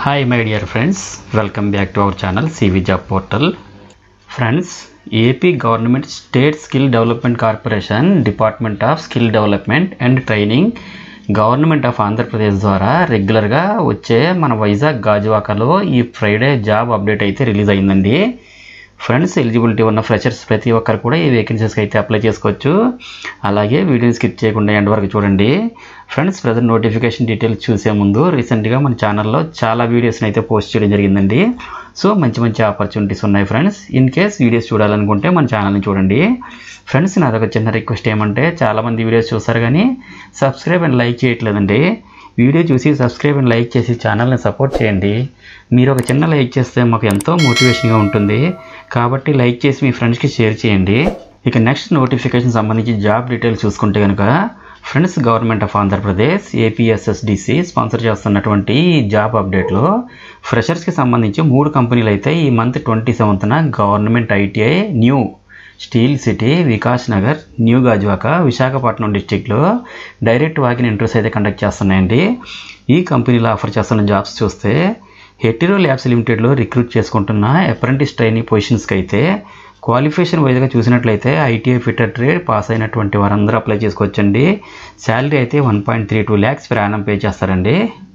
hi my dear friends welcome back to our channel CV job portal friends AP government state skill development corporation department of skill development and training government of Andhra Pradesh ద్వారా రెగ్యులర్గా వచ్చే మన వైజాగ్ గాజువాకలో ఈ Friday job update అయితే release అయిందండి friends eligibility ఉన్న freshers ప్రతి ఒక్కరు కూడా ఈ వేకెన్సీస్కి అయితే అప్లై చేసుకోవచ్చు అలాగే వీడియోని స్కిప్ చేయకుండా ఎండ్ వరకు చూడండి ఫ్రెండ్స్ ప్రజెంట్ నోటిఫికేషన్ డీటెయిల్స్ చూసే ముందు రీసెంట్గా మన ఛానల్లో చాలా వీడియోస్ని అయితే పోస్ట్ చేయడం జరిగిందండి సో మంచి మంచి ఆపర్చునిటీస్ ఉన్నాయి ఫ్రెండ్స్ ఇన్ కేస్ వీడియోస్ చూడాలనుకుంటే మన ఛానల్ని చూడండి ఫ్రెండ్స్ నాదొక చిన్న రిక్వెస్ట్ ఏమంటే చాలామంది వీడియోస్ చూస్తారు కానీ సబ్స్క్రైబ్ అండ్ లైక్ చేయట్లేదండి వీడియో చూసి సబ్స్క్రైబ్ అండ్ లైక్ చేసి ఛానల్ని సపోర్ట్ చేయండి మీరు ఒక చిన్న లైక్ చేస్తే మాకు ఎంతో మోటివేషన్గా ఉంటుంది కాబట్టి లైక్ చేసి మీ ఫ్రెండ్స్కి షేర్ చేయండి ఇక నెక్స్ట్ నోటిఫికేషన్ సంబంధించి జాబ్ డీటెయిల్స్ చూసుకుంటే కనుక friends government of Andhra Pradesh APSSDC sponsor చేస్తున్నటువంటి ఈ జాబ్ అప్డేట్లో ఫ్రెషర్స్కి సంబంధించి మూడు కంపెనీలు అయితే ఈ మంత్ ట్వంటీ సెవెంత్న government ITI new steel city Vikas Nagar new Gajuwaka Visakhapatnam డిస్టిక్లో డైరెక్ట్ వాకిన్ ఇంటర్వ్యూస్ అయితే కండక్ట్ చేస్తున్నాయండి ఈ కంపెనీలో ఆఫర్ చేస్తున్న జాబ్స్ చూస్తే హెటిరో ల్యాబ్స్ లిమిటెడ్లో రిక్రూట్ చేసుకుంటున్న అప్రెంటిస్ ట్రైనింగ్ పొజిషన్స్కి అయితే క్వాలిఫికేషన్ వైజ్గా చూసినట్లయితే ఐటీఐ ఫిటర్ ట్రేడ్ పాస్ అయినటువంటి వారందరూ అప్లై చేసుకోవచ్చండి శాలరీ అయితే one point three two lakhs per annum pay చేస్తారండి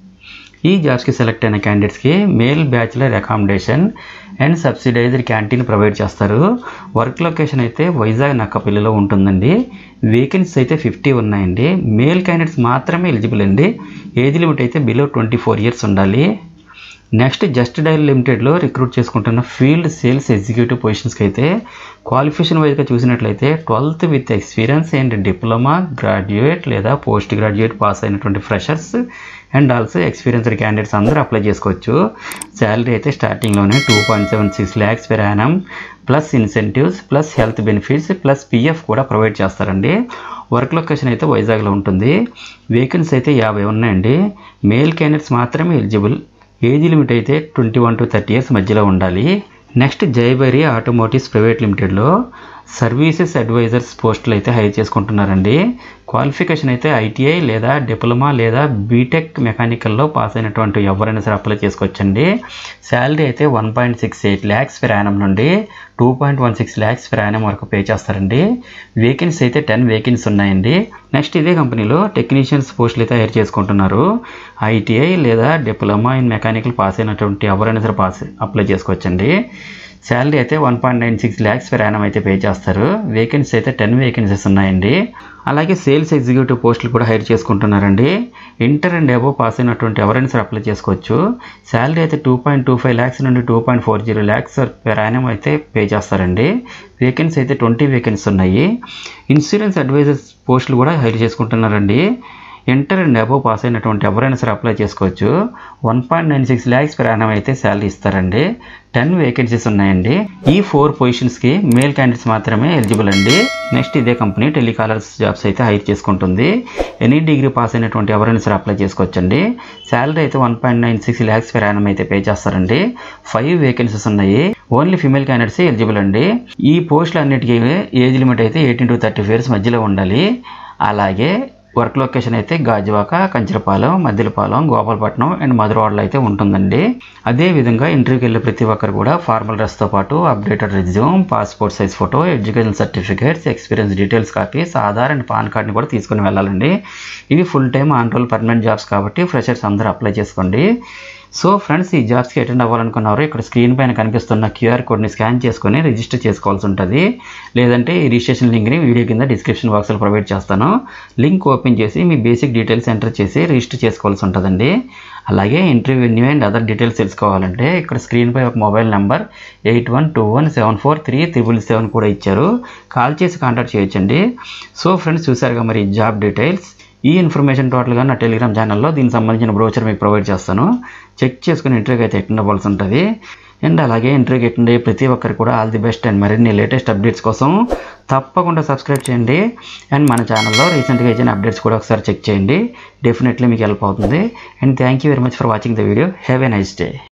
ఈ జాబ్స్కి సెలెక్ట్ అయిన క్యాండిడేట్స్కి male bachelor accommodation and subsidised canteen provide చేస్తారు వర్క్ లొకేషన్ అయితే వైజాగ్ నక్కపల్లిలో ఉంటుందండి వేకెన్సీస్ అయితే ఫిఫ్టీ ఉన్నాయండి మేల్ క్యాండిడేట్స్ మాత్రమే ఎలిజిబుల్ అండి ఏజ్ లిమిట్ అయితే బిలో ట్వంటీ ఫోర్ ఇయర్స్ ఉండాలి నెక్స్ట్ జస్ట్ డైల్ లిమిటెడ్లో రిక్రూట్ చేసుకుంటున్న ఫీల్డ్ సేల్స్ ఎగ్జిక్యూటివ్ పొజిషన్స్కి అయితే క్వాలిఫికేషన్ వైజ్గా చూసినట్లయితే twelfth with experience and diploma graduate లేదా పోస్ట్ గ్రాడ్యుయేట్ పాస్ అయినటువంటి freshers and also experienced candidates అందరూ అప్లై చేసుకోవచ్చు శాలరీ అయితే స్టార్టింగ్లోనే two point seven six lakhs per annum plus incentives plus health benefits plus PF కూడా ప్రొవైడ్ చేస్తారండి వర్క్ లొకేషన్ అయితే వైజాగ్లో ఉంటుంది వేకెన్సీ అయితే యాభై ఉన్నాయండి మేల్ క్యాండిడేట్స్ మాత్రమే ఎలిజిబుల్ ఏజ్ లిమిట్ అయితే twenty one to thirty years మధ్యలో ఉండాలి నెక్స్ట్ జైబరీ ఆటోమోటివ్స్ ప్రైవేట్ లిమిటెడ్లో సర్వీసెస్ అడ్వైజర్స్ పోస్టులు అయితే హైర్ చేసుకుంటున్నారండి క్వాలిఫికేషన్ అయితే ఐటీఐ లేదా డిప్లొమా లేదా బీటెక్ మెకానికల్లో పాస్ అయినటువంటి ఎవరైనా సరే అప్లై చేసుకోవచ్చండి శాలరీ అయితే one point six eight lakhs per annum నుండి two point one six lakhs per annum వరకు పే చేస్తారండి వేకెన్సీ అయితే టెన్ వేకెన్సీ ఉన్నాయండి నెక్స్ట్ ఇదే కంపెనీలో టెక్నీషియన్స్ పోస్టులు అయితే హైర్ చేసుకుంటున్నారు ఐటీఐ లేదా డిప్లొమా ఇన్ మెకానికల్ పాస్ అయినటువంటి ఎవరైనా సరే పాస్ అప్లై చేసుకోవచ్చండి శాలరీ అయితే one point nine six lakhs per annum అయితే పే చేస్తారు వేకెన్సీ అయితే టెన్ వేకెన్సీస్ ఉన్నాయండి అలాగే సేల్స్ ఎగ్జిక్యూటివ్ పోస్టులు కూడా హైర్ చేసుకుంటున్నారండి ఇంటర్ అండ్ అబోవ్ పాస్ అయినటువంటి ఎవరైనా సరే అప్లై చేసుకోవచ్చు శాలరీ అయితే two point two five lakhs నుండి two point four zero lakhs per annum అయితే పే చేస్తారండి వేకెన్సీ అయితే ట్వంటీ వేకెన్సీ ఉన్నాయి ఇన్సూరెన్స్ అడ్వైజర్స్ పోస్టులు కూడా హైర్ చేసుకుంటున్నారండి ఇంటర్ అండ్ అబోవ్ పాస్ అయినటువంటి ఎవరైనా సరే అప్లై చేసుకోవచ్చు one point nine six lakhs per annum అయితే శాలరీ ఇస్తారండి టెన్ వేకెన్సీస్ ఉన్నాయండి ఈ ఫోర్ పొజిషన్స్కి మేల్ క్యాండిడేట్స్ మాత్రమే ఎలిజిబుల్ అండి నెక్స్ట్ ఇదే కంపెనీ టెలికాలర్స్ జాబ్స్ అయితే హైర్ చేసుకుంటుంది ఎనీ డిగ్రీ పాస్ అయినటువంటి ఎవరైనా సరే అప్లై చేసుకోవచ్చండి శాలరీ అయితే one point nine six lakhs per annum అయితే పే చేస్తారండి ఫైవ్ వేకెన్సీస్ ఉన్నాయి ఓన్లీ ఫిమేల్ క్యాండిడేట్స్ ఎలిజిబుల్ అండి ఈ పోస్టులు అన్నిటికీ ఏజ్ లిమిట్ అయితే ఎయిటీన్ టు థర్టీ ఇయర్స్ మధ్యలో ఉండాలి అలాగే వర్క్ లొకేషన్ అయితే గాజువాక కంచరపాలెం మద్దిలపాలెం గోపాలపట్నం అండ్ మధురవాడలో అయితే ఉంటుందండి అదే విధంగా ఇంటర్వ్యూకి వెళ్ళే ప్రతి ఒక్కరు కూడా ఫార్మల్ డ్రెస్తో పాటు updated resume passport size photo education certificates experience details copies Aadhaar and PAN కార్డ్ని కూడా తీసుకుని వెళ్ళాలండి ఇవి full time on roll permanent jobs కాబట్టి ఫ్రెషర్స్ అందరూ అప్లై చేసుకోండి సో ఫ్రెండ్స్ ఈ జాబ్స్కి అటెండ్ అవ్వాలనుకున్నారు ఇక్కడ స్క్రీన్ పైన కనిపిస్తున్న క్యూఆర్ కోడ్ని స్కాన్ చేసుకొని రిజిస్టర్ చేసుకోవాల్సి ఉంటుంది లేదంటే ఈ రిజిస్ట్రేషన్ లింక్ని వీడియో కింద డిస్క్రిప్షన్ బాక్స్లో ప్రొవైడ్ చేస్తాను లింక్ ఓపెన్ చేసి మీ బేసిక్ డీటెయిల్స్ ఎంటర్ చేసి రిజిస్టర్ చేసుకోవాల్సి ఉంటుందండి అలాగే interview venue and other details తెలుసుకోవాలంటే ఇక్కడ స్క్రీన్పై ఒక mobile number eight one two one seven four three triple seven కూడా ఇచ్చారు కాల్ చేసి కాంటాక్ట్ చేయొచ్చండి సో ఫ్రెండ్స్ చూసారుగా మరి జాబ్ డీటెయిల్స్ ఈ ఇన్ఫర్మేషన్ టోటల్గా నా టెలిగ్రామ్ ఛానల్లో దీనికి సంబంధించిన బ్రోచర్ మీకు ప్రొవైడ్ చేస్తాను చెక్ చేసుకుని ఇంటర్వ్యూకి అయితే అటెండ్ అవ్వాల్సి ఉంటుంది అండ్ అలాగే ఇంటర్వ్యూకి అటెండ్ అయ్యే ప్రతి ఒక్కరికి కూడా ఆల్ ది బెస్ట్ అండ్ మరిన్ని లేటెస్ట్ అప్డేట్స్ కోసం తప్పకుండా సబ్స్క్రైబ్ చేయండి అండ్ మన ఛానల్లో రీసెంట్గా ఇచ్చిన అప్డేట్స్ కూడా ఒకసారి చెక్ చేయండి డెఫినెట్లీ మీకు హెల్ప్ అవుతుంది and thank you very much for watching the video have a nice day